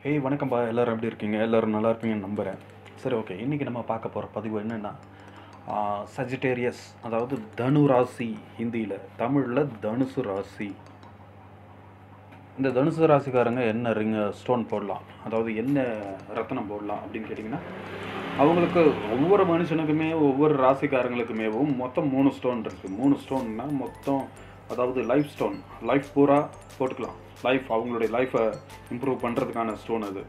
hey வணக்கம்ப்பா எல்லோரும் எப்படி இருக்கீங்க எல்லோரும் நல்லா இருப்பீங்கன்னு நம்புகிறேன் சரி ஓகே இன்றைக்கி நம்ம பார்க்க போகிற பதிவு என்னென்னா சஜிடேரியஸ் அதாவது தனு ராசி ஹிந்தியில் தமிழில் தனுசு ராசி இந்த தனுசு ராசிக்காரங்க என்ன ரிங் ஸ்டோன் போடலாம் அதாவது என்ன ரத்தனம் போடலாம் அப்படின்னு கேட்டிங்கன்னா அவங்களுக்கு ஒவ்வொரு மனுஷனுக்குமே ஒவ்வொரு ராசிக்காரங்களுக்குமேவும் மொத்தம் மூணு ஸ்டோன் இருக்குது மூணு ஸ்டோன்னா மொத்தம் அதாவது லைஃப் ஸ்டோன் லைஃப் பூரா போட்டுக்கலாம் லைஃப் அவங்களுடைய லைஃப்பை இம்ப்ரூவ் பண்ணுறதுக்கான ஸ்டோன் அது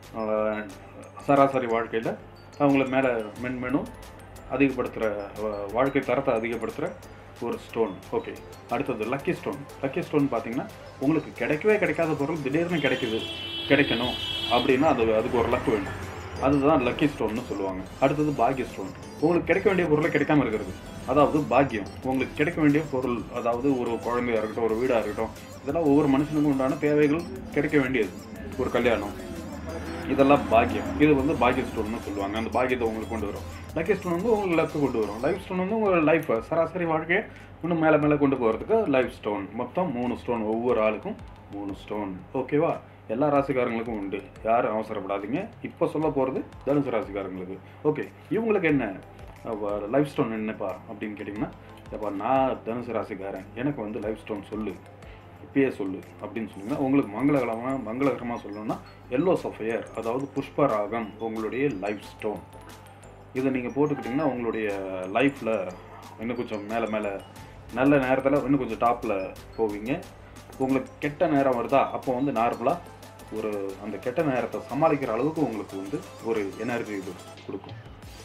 அஹ் சராசரி வாழ்க்கையில் அவங்கள மேலே மென்மெனும் அதிகப்படுத்துகிற வாழ்க்கை தரத்தை அதிகப்படுத்துகிற ஒரு ஸ்டோன் ஓகே அடுத்தது லக்கி ஸ்டோன் லக்கி ஸ்டோன் பார்த்தீங்கன்னா உங்களுக்கு கிடைக்கவே கிடைக்காத பொருள் திடீர்னு கிடைக்குது கிடைக்கணும் அப்படின்னா அது அதுக்கு ஒரு லக் வேணும் அதுதான் லக்கி ஸ்டோன்னு சொல்லுவாங்க அடுத்தது பாக்கிய ஸ்டோன் உங்களுக்கு கிடைக்க வேண்டிய பொருளை கிடைக்காம இருக்கிறது அதாவது பாக்கியம் உங்களுக்கு கிடைக்க வேண்டிய பொருள் அதாவது ஒரு குழந்தையா இருக்கட்டும் ஒரு வீடாக இருக்கட்டும் இதெல்லாம் ஒவ்வொரு மனுஷனுக்கும் உண்டான தேவைகள் கிடைக்க வேண்டியது ஒரு கல்யாணம் இதெல்லாம் பாக்கியம் இது வந்து பாக்கிய ஸ்டோன்னு சொல்லுவாங்க அந்த பாக்கியத்தை உங்களுக்கு கொண்டு வரும் லக்கி ஸ்டோன் வந்து உங்களுக்கு லக்கு கொண்டு வரும் லைஃப் ஸ்டோன் வந்து உங்கள் லைஃப்பை சராசரி வாழ்க்கையை இன்னும் மேலே மேலே கொண்டு போகிறதுக்கு லைஃப் ஸ்டோன் மொத்தம் மூணு ஸ்டோன் ஒவ்வொரு ஆளுக்கும் மூணு ஸ்டோன் ஓகேவா எல்லா ராசிக்காரங்களுக்கும் உண்டு யாரும் அவசரப்படாதீங்க இப்போ சொல்ல போகிறது தனுசு ராசிக்காரங்களுக்கு ஓகே இவங்களுக்கு என்ன லைஃப் ஸ்டோன் என்னப்பா அப்படின்னு கேட்டிங்கன்னா எப்பா நான் தனுசு ராசிக்காரன் எனக்கு வந்து லைஃப் ஸ்டோன் சொல்லு இப்பயே சொல்லு அப்படின்னு சொன்னீங்கன்னா உங்களுக்கு மங்களகரமாக மங்களகரமாக சொல்லணும்னா எல்லோ சஃபயர் அதாவது புஷ்பராகம் உங்களுடைய லைஃப் ஸ்டோன் இதை நீங்கள் போட்டுக்கிட்டிங்கன்னா உங்களுடைய லைஃப்பில் இன்னும் கொஞ்சம் மேலே மேலே நல்ல நேரத்தில் இன்னும் கொஞ்சம் டாப்பில் போவீங்க உங்களுக்கு கெட்ட நேரம் வருதா அப்போ வந்து நார்மலாக ஒரு அந்த கெட்ட நேரத்தை சமாளிக்கிற அளவுக்கு உங்களுக்கு வந்து ஒரு எனர்ஜி இது கொடுக்கும்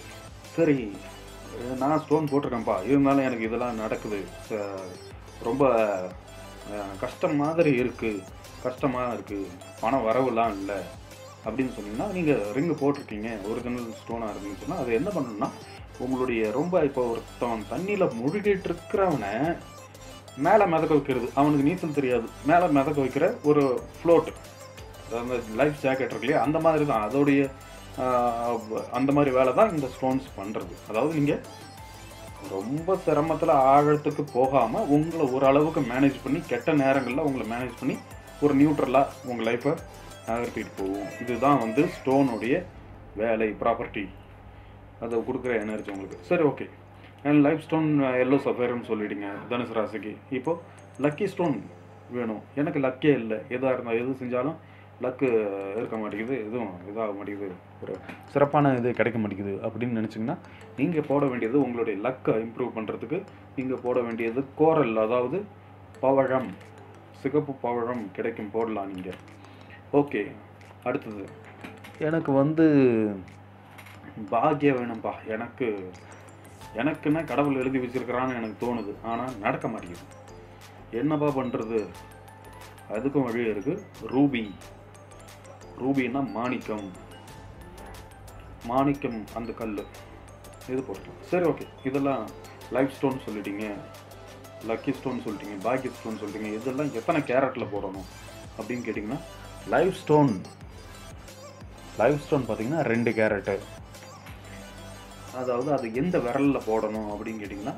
சரி அஹ் நான் ஸ்டோன் போட்டிருக்கேன்ப்பா இருந்தாலும் எனக்கு இதெல்லாம் நடக்குது ச- ரொம்ப அஹ், கஷ்டம் மாதிரி இருக்குது கஷ்டமாக இருக்குது பணம் வரவுலாம் இல்லை அப்படின்னு சொன்னீங்கன்னா நீங்கள் ரிங்கு போட்டிருக்கீங்க ஒரிஜினல் ஸ்டோனாக இருக்குன்னு சொன்னால் அது என்ன பண்ணணும்னா உங்களுடைய ரொம்ப இப்போ ஒருத்தவன் தண்ணியில் முழுகிட்டு இருக்கிறவனை மேலே மிதக்க வைக்கிறது அவனுக்கு நீச்சல் தெரியாது மேலே மிதக்க வைக்கிற ஒரு ஃப்ளோட் அந்த லைஃப் ஜாக்கெட் இருக்கு இல்லையா அந்த மாதிரி தான் அதோடைய ஆஹ், அந்த மாதிரி வேலை தான் இந்த ஸ்டோன்ஸ் பண்ணுறது அதாவது நீங்கள் ரொம்ப சிரமத்தில் ஆழத்துக்கு போகாமல் உங்களை ஓரளவுக்கு மேனேஜ் பண்ணி கெட்ட நேரங்களில் உங்களை மேனேஜ் பண்ணி ஒரு நியூட்ரலாக உங்கள் லைஃப்பை நகர்த்திட்டு போகும் இதுதான் வந்து ஸ்டோனுடைய வேலை ப்ராப்பர்ட்டி அதை கொடுக்குற எனர்ஜி உங்களுக்கு சரி okay and life stone yellow சஃபேர்னு சொல்லிட்டீங்க தனுசு ராசிக்கு இப்போது லக்கி ஸ்டோன் வேணும் எனக்கு லக்கே இல்லை எதாக இருந்தால் எது செஞ்சாலும் லக்கு இருக்க மாட்டேங்குது எதுவும் இதாக மாட்டேங்குது ஒரு சிறப்பான இது கிடைக்க மாட்டேங்குது அப்படின்னு நினச்சிங்கன்னா நீங்கள் போட வேண்டியது உங்களுடைய லக்கை இம்ப்ரூவ் பண்ணுறதுக்கு நீங்கள் போட வேண்டியது கோரல் அதாவது பவழம் சிகப்பு பவழம் கிடைக்கும் போடலாம் நீங்கள் ஓகே அடுத்தது எனக்கு வந்து பாக்கியம் வேணும்ப்பா எனக்கு எனக்குன்னா கடவுள் எழுதி வச்சிருக்கிறான்னு எனக்கு தோணுது ஆனால் நடக்க மாட்டேங்குது என்னப்பா பண்ணுறது அதுக்கும் வழி இருக்குது ரூபி ரூபின்னா மாணிக்கம் மாணிக்கம் அந்த கல் இது போட்டுக்கலாம் சரி ஓகே இதெல்லாம் லைஃப் ஸ்டோன் சொல்லிட்டீங்க லக்கி ஸ்டோன் சொல்லிட்டீங்க பாக்கிய ஸ்டோன் சொல்லிட்டீங்க இதெல்லாம் எத்தனை கேரட்டில் போடணும் அப்படின்னு கேட்டிங்கன்னா லைஃப் ஸ்டோன் லைஃப் ஸ்டோன் பார்த்தீங்கன்னா ரெண்டு கேரட்டு அதாவது அது எந்த விரலில் போடணும் அப்படின்னு கேட்டிங்கன்னா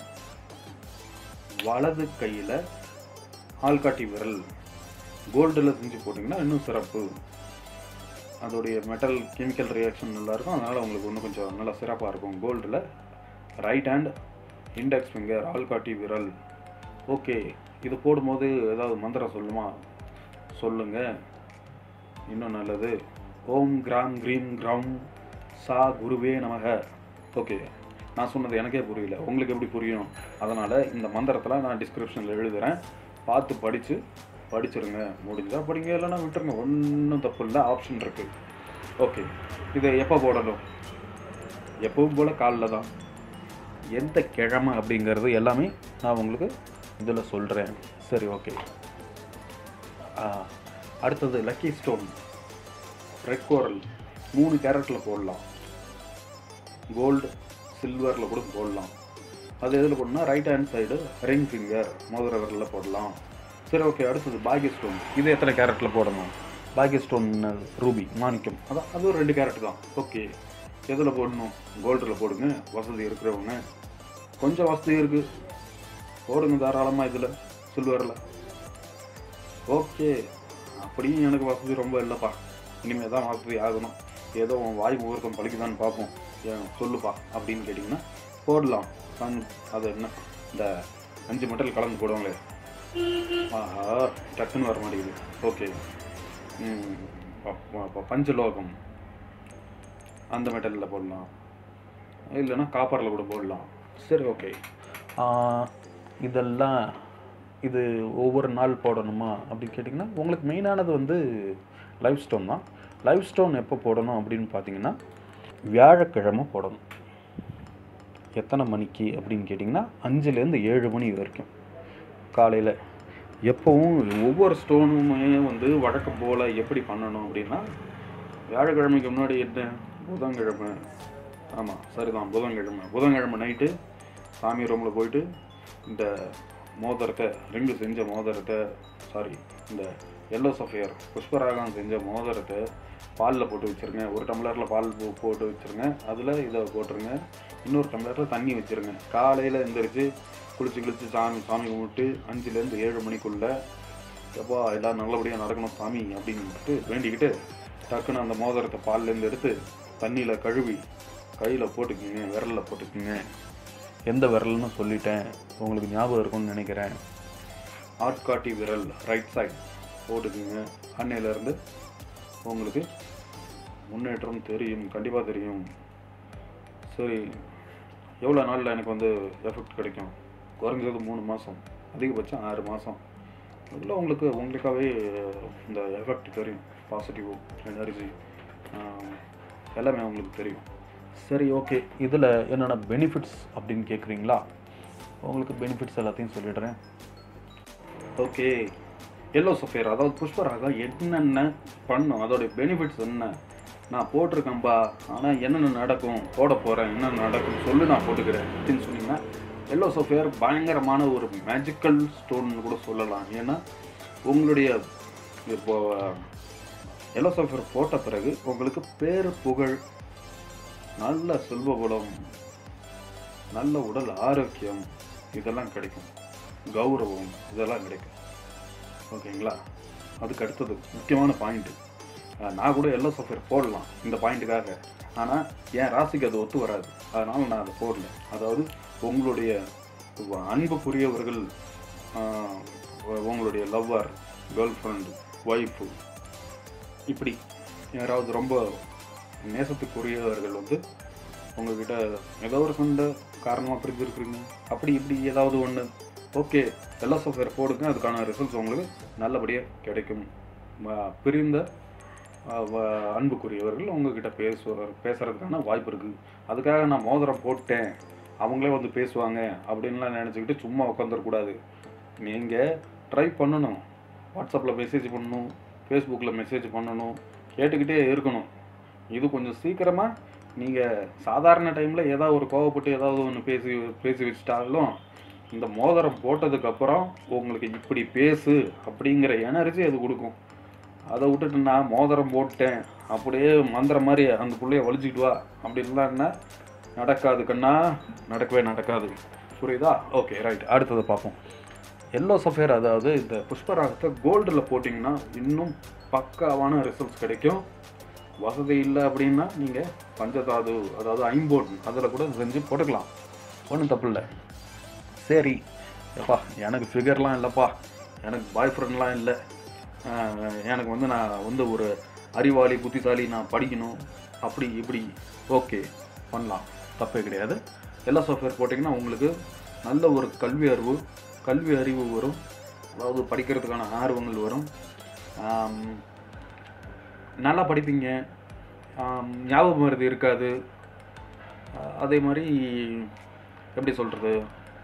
வலது கையில் ஆள்காட்டி விரல் கோல்டில் செஞ்சு போட்டிங்கன்னா இன்னும் சிறப்பு அதோடைய மெட்டல் கெமிக்கல் ரியாக்ஷன் நல்லா இருக்கும் அதனால் உங்களுக்கு இன்னும் கொஞ்சம் நல்லா சிறப்பாக இருக்கும் கோல்டில் ரைட் ஹேண்ட் இண்டெக்ஸ் ஃபிங்கர் ஆள்காட்டி விரல் ஓகே இது போடும்போது ஏதாவது மந்திரம் சொல்லுமா சொல்லுங்க இன்னும் நல்லது ஓம் கிராம் கிரீம் கிரம் சா குருவே நமக ஓகே நான் சொன்னது எனக்கே புரியல உங்களுக்கு எப்படி புரியும் அதனால் இந்த மந்திரத்தில் நான் டிஸ்கிரிப்ஷனில் எழுதுகிறேன் பார்த்து படித்து படிச்சிருங்க முடிஞ்சா படிங்க இல்லைன்னா விட்டுருங்க ஒன்றும் தப்பு இல்லை ஆப்ஷன் இருக்குது ஓகே இதை எப்போ போடணும் எப்பவும் போல் காலைல தான் எந்த கிழமை அப்படிங்கிறது எல்லாமே நான் உங்களுக்கு இதில் சொல்கிறேன் சரி ஓகே அடுத்தது லக்கி ஸ்டோன் ரெட் கோரல் மூணு கேரட்டில் போடலாம் கோல்டு சில்வரில் கூட போடலாம் அது எதில் போடணும்னா right hand side ring finger மோதிர விரலில் போடலாம் சரி ஓகே அடுத்தது பாகிய ஸ்டோன் இது எத்தனை கேரட்டில் போடணும் பாகிய ஸ்டோன் ரூபி மாணிக்கம் அதான் அதுவும் ரெண்டு கேரட் தான் ஓகே எதில் போடணும் கோல்டில் போடுங்க வசதி இருக்கிறவங்க கொஞ்சம் வசதி இருக்குது போடுங்க தாராளமாக இதில் சில்வரில் ஓகே அப்படியும் எனக்கு வசதி ரொம்ப இல்லைப்பா இனிமேல் தான் வசதி ஆகணும் ஏதோ உன் வாய் முகூர்த்தம் பழிக்குதான்னு பார்ப்போம் ஏன் சொல்லுப்பா அப்படின்னு கேட்டிங்கன்னா போடலாம் கண் அது என்ன இந்த அஞ்சு மெட்டல் கலந்து போடுவாங்களே ஆஹா டக்குன்னு வர மாட்டேங்குது ஓகே பஞ்சலோகம் அந்த மெட்டலில் போடலாம் இல்லைன்னா காப்பரில் கூட போடலாம் சரி ஓகே இதெல்லாம் இது ஒவ்வொரு நாள் போடணுமா அப்படின்னு கேட்டிங்கன்னா உங்களுக்கு மெயினானது வந்து லைவ் ஸ்டோன் தான் லைவ் ஸ்டோன் எப்போ போடணும் அப்படின்னு பார்த்தீங்கன்னா வியாழக்கிழமை போடணும் எத்தனை மணிக்கு அப்படின்னு கேட்டிங்கன்னா அஞ்சுலேருந்து ஏழு மணி வரைக்கும் காலையில் எப்போவும் ஒவ்வொரு ஸ்டோனுமே வந்து வழக்கம் போல் எப்படி பண்ணணும் அப்படின்னா வியாழக்கிழமைக்கு முன்னாடி என்ன புதன்கிழமை ஆமாம் சரிதான் புதன்கிழமை புதன்கிழமை நைட்டு சாமி ரூமில் போயிட்டு இந்த மோதிரத்தை ரிங்கு செஞ்ச மோதிரத்தை சாரி இந்த எல்லோ சஃபையர் புஷ்பராகம் செஞ்ச மோதிரத்தை பாலில் போட்டு வச்சுருங்க ஒரு டம்ளரில் பால் போ- போட்டு வச்சுருங்க அதில் இதை போட்டுருங்க இன்னொரு டம்ளரில் தண்ணி வச்சுருங்க காலையில் எந்திரிச்சு குளிச்சு குளிச்சு சாமி சாமி கும்பிட்டு அஞ்சுலேருந்து ஏழு மணிக்குள்ளே எப்பா எல்லாம் நல்லபடியாக நடக்கணும் சாமி அப்படின்ட்டு வேண்டிக்கிட்டு டக்குன்னு அந்த மோதிரத்தை பால்லேருந்து எடுத்து தண்ணியில் கழுவி கையில் போட்டுக்குங்க விரலில் போட்டுக்குங்க எந்த விரல்னு சொல்லிட்டேன் உங்களுக்கு ஞாபகம் இருக்கும்னு நினைக்கிறேன் ஆட்காட்டி விரல் ரைட் சைடு போட்டுக்குங்க அன்னையிலேருந்து உங்களுக்கு முன்னேற்றம் தெரியும் கண்டிப்பாக தெரியும் சரி எவ்வளோ நாளில் எனக்கு வந்து எஃபெக்ட் கிடைக்கும் குறைஞ்சது மூணு மாதம் அதிகபட்சம் ஆறு மாதம் இதில் உங்களுக்கு உங்களுக்காகவே இந்த எஃபெக்ட் தெரியும் பாசிட்டிவ் எனர்ஜி எல்லாமே உங்களுக்கு தெரியும் சரி ஓகே இதில் என்னென்ன பெனிஃபிட்ஸ் அப்படின்னு கேட்குறீங்களா உங்களுக்கு பெனிஃபிட்ஸ் எல்லாத்தையும் சொல்லிடுறேன் ஓகே எல்லோ சஃபேர் அதாவது புஷ்பராகம் என்னென்ன பண்ணும் அதோடைய பெனிஃபிட்ஸ் என்ன நான் போட்டிருக்கேன்பா ஆனால் என்னென்ன நடக்கும் போட போகிறேன் என்னென்ன நடக்கும் சொல்லி நான் போட்டுக்கிறேன் அப்படின்னு சொன்னீங்கன்னா எல்லோ சஃபேர் பயங்கரமான ஒரு மேஜிக்கல் ஸ்டோன்னு கூட சொல்லலாம் ஏன்னா உங்களுடைய இப்போ எல்லோ சஃபேர் போட்ட பிறகு உங்களுக்கு பேர் புகழ் நல்ல செல்வகுலம் நல்ல உடல் ஆரோக்கியம் இதெல்லாம் கிடைக்கும் கௌரவம் இதெல்லாம் கிடைக்கும் ஓகேங்களா அதுக்கு அடுத்தது முக்கியமான பாயிண்ட்டு நான் கூட எல்லோ சஃபர் போடலாம் இந்த பாயிண்ட்டுக்காக ஆனால் என் ராசிக்கு அது ஒத்து வராது அதனால் நான் அதை போடல அதாவது உங்களுடைய அன்புக்குரியவர்கள் ஆஹ், உங்களுடைய லவ்வர் கேர்ள் ஃப்ரெண்டு ஒய்ஃபு இப்படி யாராவது ரொம்ப நேசத்துக்குரியவர்கள் வந்து உங்ககிட்ட ஏதோ ஒரு சண்டை காரணமாக பிரிஞ்சிருக்கிறீங்க அப்படி இப்படி ஏதாவது ஒன்று ஓகே எல்லா சாஃப்ட்வேர் போடுங்க அதுக்கான ரிசல்ட்ஸ் உங்களுக்கு நல்லபடியாக கிடைக்கும் ம- பிரிந்த அஹ், வ- அன்புக்குரியவர்கள் உங்ககிட்ட பேசுவ பேசுறதுக்கான வாய்ப்பு இருக்குது அதுக்காக நான் மோதிரம் போட்டேன் அவங்களே வந்து பேசுவாங்க அப்படின்லாம் நினச்சிக்கிட்டு சும்மா உட்காந்துருக்கூடாது நீங்கள் ட்ரை பண்ணணும் வாட்ஸ்அப்பில் மெசேஜ் பண்ணணும் ஃபேஸ்புக்கில் மெசேஜ் பண்ணணும் கேட்டுக்கிட்டே இருக்கணும் இது கொஞ்சம் சீக்கிரமாக நீங்கள் சாதாரண டைமில் ஏதாவது ஒரு கோவப்பட்டு ஏதாவது ஒன்று பேசி பேசி வச்சிட்டாலும் இந்த மோதிரம் போட்டதுக்கப்புறம் உங்களுக்கு இப்படி பேசு அப்படிங்கிற எனர்ஜி அது கொடுக்கும் அதை விட்டுட்டு நான் மோதிரம் போட்டேன் அப்படியே மந்திரம் மாதிரி அந்த புள்ளைய வலிச்சுக்கிட்டு வா அப்படின்லாம் என்ன நடக்காது கண்ணா நடக்கவே நடக்காது புரியுதா ஓகே ரைட் அடுத்தது பார்ப்போம் எல்லோ சஃபேர் அதாவது இந்த புஷ்பராகத்தை கோல்டில் போட்டிங்கன்னா இன்னும் பக்காவான ரிசல்ட்ஸ் கிடைக்கும் வசதி இல்லை அப்படின்னா நீங்கள் பஞ்சதாது அதாவது ஐம்போர்ட் அதில் கூட செஞ்சு போட்டுக்கலாம் ஒன்றும் தப்பு இல்லை சரி எப்பா எனக்கு ஃபிகர்லாம் இல்லைப்பா எனக்கு பாய் ஃப்ரெண்ட்லாம் இல்லை ஆஹ் எனக்கு வந்து நான் வந்து ஒரு அறிவாளி புத்திசாலி நான் படிக்கணும் அப்படி இப்படி ஓகே பண்ணலாம் தப்பே கிடையாது எல்லா சாஃப்ட்வேர் போட்டிங்கன்னா உங்களுக்கு நல்ல ஒரு கல்வி அறிவு கல்வி அறிவு வரும் அதாவது படிக்கிறதுக்கான ஆர்வங்கள் வரும் ஆம், நல்லா படிப்பீங்க ஆம், ஞாபக மருதி இருக்காது அஹ் அதே மாதிரி எப்படி சொல்கிறது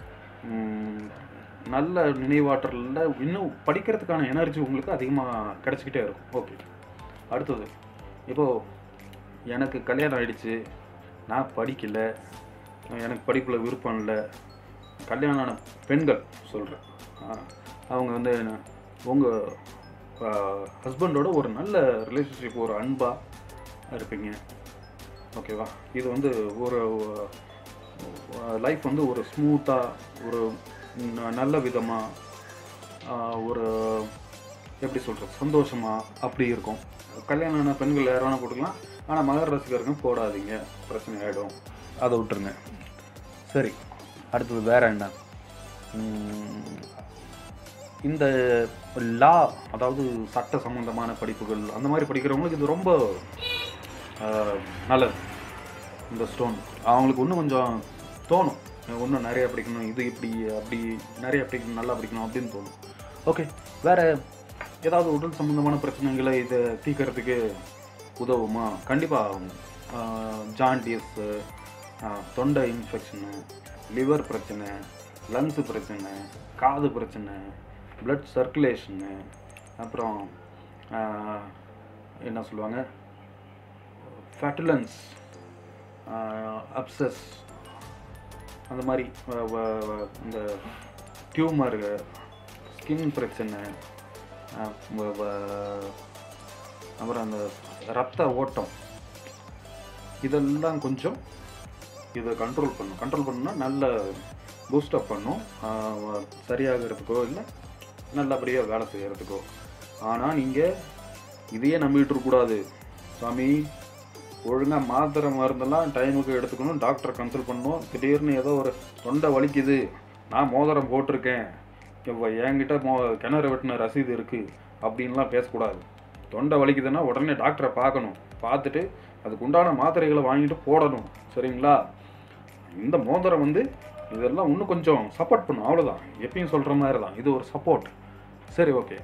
நல்ல நினைவாற்றலில் இன்னும் படிக்கிறதுக்கான எனர்ஜி உங்களுக்கு அதிகமாக கிடச்சிக்கிட்டே இருக்கும் ஓகே அடுத்தது இப்போது எனக்கு கல்யாணம் ஆயிடுச்சு நான் படிக்கல எனக்கு படிப்பில் விருப்பம் இல்லை கல்யாணம் ஆன பெண்கள் சொல்கிறேன் அவங்க வந்து உங்கள் ஹஸ்பண்டோட ஒரு நல்ல ரிலேஷன்ஷிப் ஒரு அன்பாக இருப்பீங்க ஓகேவா இது வந்து ஒரு லைஃப் வந்து ஒரு ஸ்மூத்தாக ஒரு ந- நல்ல விதமாக ஒரு எப்படி சொல்கிறது சந்தோஷமாக அப்படி இருக்கும் கல்யாணம் ஆன பெண்கள் யார் வேணால் போட்டுக்கலாம் ஆனால் மகர ராசிக்காரங்க போடாதீங்க பிரச்சனை ஆகிடும் அதை விட்டுருங்க சரி அடுத்தது வேற என்ன உம், இந்த லா அதாவது சட்ட சம்பந்தமான படிப்புகள் அந்த மாதிரி படிக்கிறவங்களுக்கு இது ரொம்ப ஆஹ், நல்லது இந்த ஸ்டோன் அவங்களுக்கு இன்னும் கொஞ்சம் தோணும் இன்னும் நிறைய படிக்கணும் இது இப்படி அப்படி நிறைய படிக்கணும் நல்லா படிக்கணும் அப்படின்னு தோணும் ஓகே வேற ஏதாவது உடல் சம்பந்தமான பிரச்சனைகளை இதை தீர்க்கறதுக்கு உதவுமா கண்டிப்பாக ஜாண்டியஸ் தொண்டை இன்ஃபெக்ஷனு லிவர் பிரச்சனை லங்ஸு பிரச்சனை காது பிரச்சனை பிளட் சர்க்குலேஷனு அப்புறம் ஆஹ், என்ன சொல்லுவாங்க ஃபேட்டுலன்ஸ் அப்சஸ் அந்த மாதிரி வ- வ- வ- இந்த டியூமரு ஸ்கின் பிரச்சனை அஹ் வ- வ- அப்புறம் அந்த ரத்த ஓட்டம் இதெல்லாம் கொஞ்சம் இதை கண்ட்ரோல் பண்ணும் கண்ட்ரோல் பண்ணா நல்ல பூஸ்டப் பண்ணும் ஆஹ் வ- சரியாகிறதுக்கோ இல்லை நல்லபடியாக வேலை செய்கிறதுக்கோ ஆனால் நீங்கள் இதையே நம்பிட்டு இருக்கக்கூடாது சாமி ஒழுங்காக மாத்திரை மருந்தெல்லாம் டைமுக்கு எடுத்துக்கணும் டாக்டரை கன்சல்ட் பண்ணணும் திடீர்னு ஏதோ ஒரு தொண்டை வலிக்குது நான் மோதிரம் போட்டிருக்கேன் இப்போ என்கிட்ட மோ கிணறு வெட்டின ரசீது இருக்குது அப்படின்லாம் பேசக்கூடாது தொண்டை வலிக்குதுன்னா உடனே டாக்டரை பார்க்கணும் பார்த்துட்டு அதுக்கு உண்டான மாத்திரைகளை வாங்கிட்டு போடணும் சரிங்களா இந்த மோதிரம் வந்து இதெல்லாம் இன்னும் கொஞ்சம் சப்போர்ட் பண்ணும் அவ்வளோதான் எப்பயும் சொல்கிற மாதிரி தான் இது ஒரு சப்போர்ட் சரி ஓகே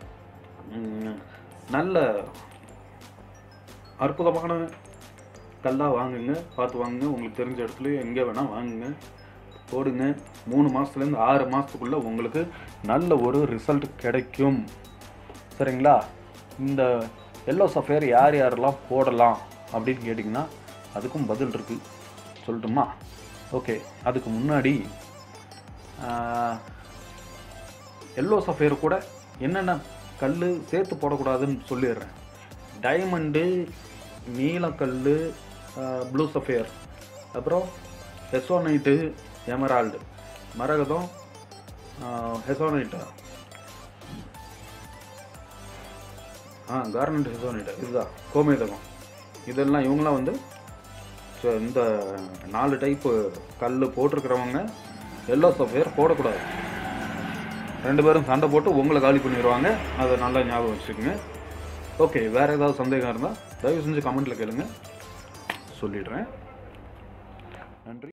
நல்ல அற்புதமான கல்லாக வாங்குங்க பார்த்து வாங்குங்க உங்களுக்கு தெரிஞ்ச இடத்துல எங்கே வேணால் வாங்குங்க போடுங்க மூணு மாதத்துலேருந்து ஆறு மாதத்துக்குள்ளே உங்களுக்கு நல்ல ஒரு ரிசல்ட் கிடைக்கும் சரிங்களா இந்த எல்லோ சஃபேர் யார் யாரெல்லாம் போடலாம் அப்படின்னு கேட்டிங்கன்னா அதுக்கும் பதில் இருக்குது சொல்லட்டுமா ஓகே அதுக்கு முன்னாடி எல்லோ சஃபேர் கூட என்னென்ன கல் சேர்த்து போடக்கூடாதுன்னு சொல்லிடுறேன் டைமண்டு நீலக்கல் ப்ளூ சஃபேர் அப்புறம் ஹெசோனைட்டு எமரால்டு மரகதம் ஹெசோனைட்டா ஆ கார்னட் ஹெசோனைட்டா இதுதான் கோமேதகம் இதெல்லாம் இவங்களாம் வந்து ஸோ இந்த நாலு டைப்பு கல் போட்டிருக்கிறவங்க எல்லோ சஃபேர் போடக்கூடாது ரெண்டு பேரும் சண்டை போட்டு உங்களை காலி பண்ணிடுவாங்க அதை நல்லா ஞாபகம் வச்சுக்கோங்க ஓகே வேறு ஏதாவது சந்தேகம் இருந்தால் தயவு செஞ்சு கமெண்ட்டில் கேளுங்க சொல்லிடுறேன்